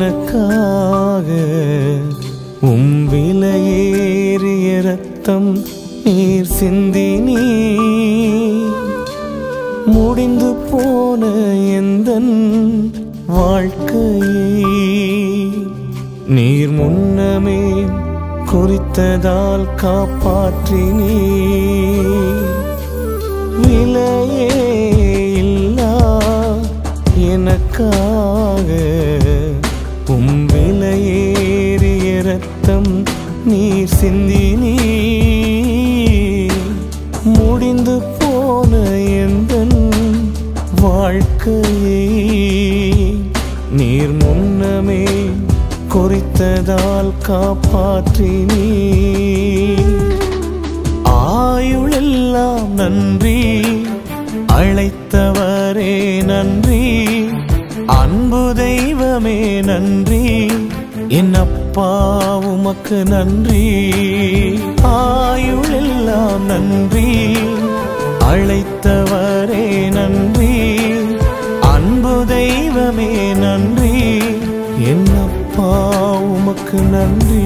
எனக்காக உம் விலையேறிய ரத்தம் நீர் சிந்தினீ முடிந்து போன எந்தன் வாழ்க்கையை நீர் முன்னமே குறித்ததால் காப்பாற்றினீ விலையே இல்லா எனக்காக உம் விலையேறிய ரத்தம் நீர் சிந்தினீ முடிந்து போன எந்தன் வாழ்க்கையை நீர் முன்னமே குறித்ததால் காப்பாற்றினீ ஆயுளெல்லாம் நன்றி அழைத்தவரே நன்றி அன்பு தெய்வமே நன்றி என் அப்பா உமக்கு நன்றி ஆயுளெல்லாம் நன்றி அழைத்தவரே நன்றி அன்பு தெய்வமே நன்றி என் அப்பா உமக்கு நன்றி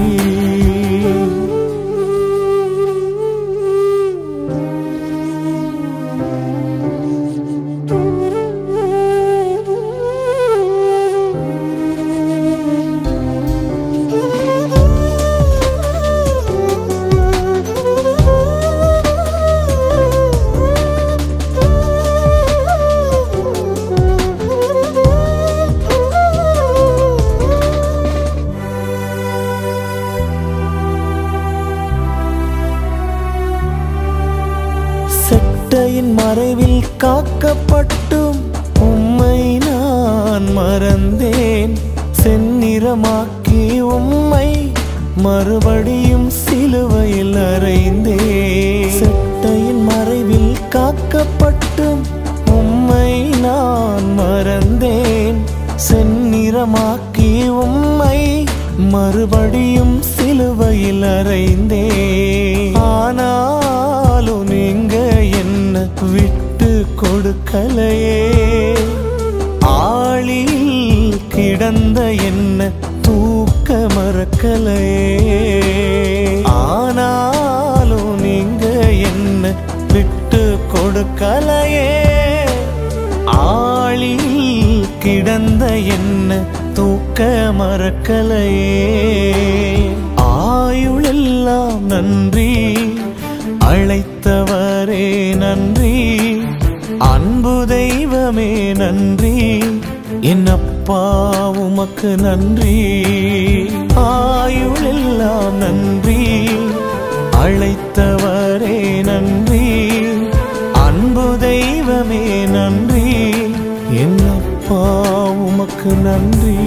செட்டையின் மறைவில் காக்கப்பட்டும் உம்மை நான் மறந்தேன் செந்நிறமாக்கி உம்மை மறுபடியும் சிலுவையில் அறைந்தேன் செட்டையின் மறைவில் காக்கப்பட்டும் உம்மை நான் மறந்தேன் செந்நிறமாக்கி உம்மை மறுபடியும் சிலுவையில் அறைந்தேன் ஆனாலும் நீங்க என்ன விட்டு கொடுக்கலையே ஆளில் கிடந்த என்ன தூக்க மறக்கலையே ஆனாலும் நீங்க என்ன விட்டு கொடுக்கலையே ஆளில் கிடந்த என்ன தூக்க மறக்கலையே ஆயுளெல்லாம் நன்றி அழைத்தவரே நன்றி அன்பு தெய்வமே நன்றி என் அப்பா உமக்கு நன்றி ஆயுளெல்லாம் நன்றி அழைத்தவரே நன்றி அன்பு தெய்வமே நன்றி என் அப்பா உமக்கு நன்றி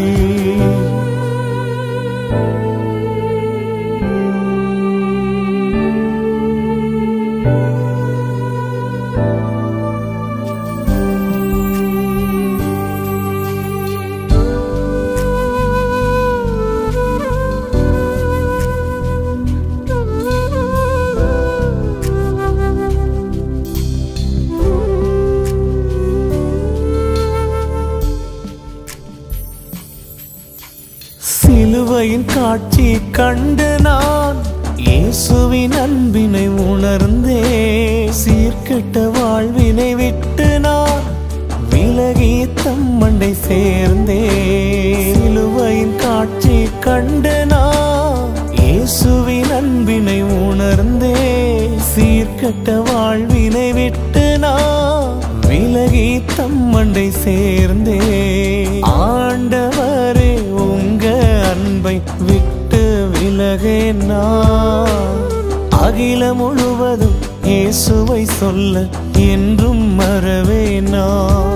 சிலுவையின் காட்சி கண்டு நான் இயேசுவின் அன்பினை உணர்ந்தே சீர்கெட்ட வாழ்வினை விட்டு நான் விலகி தம்மண்டை சேர்ந்தே சிலுவையின் காட்சி கண்டு நான் இயேசுவின் அன்பினை உணர்ந்தே சீர்கெட்ட வாழ்வினை விட்டு நான் விலகி தம்மண்டை சேர்ந்தே ஆண்டவரே உங்க அன்பை விட்டு விலகேனா அகில முழுவதும் இயேசுவை சொல்ல என்றும் மறவேனா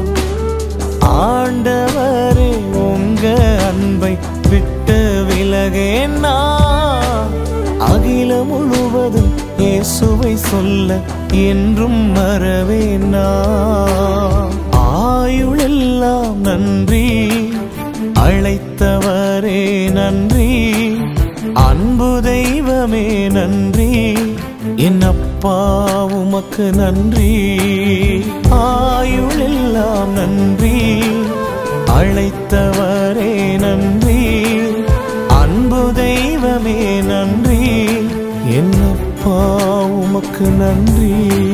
ஆண்டவரே உங்க அன்பை விட்டு விலகேனா அகில முழுவதும் இயேசுவை சொல்ல என்றும் மறவேனா ஆயுளெல்லாம் நன்றி அழைத்தவரே நன்றி அன்பு தெய்வமே நன்றி என் அப்பா உமக்கு நன்றி ஆயுளெல்லாம் நன்றி அழைத்தவர் மீட்பரே நன்றி அன்பு தெய்வமே நன்றி என்னப்பா உமக்கு நன்றி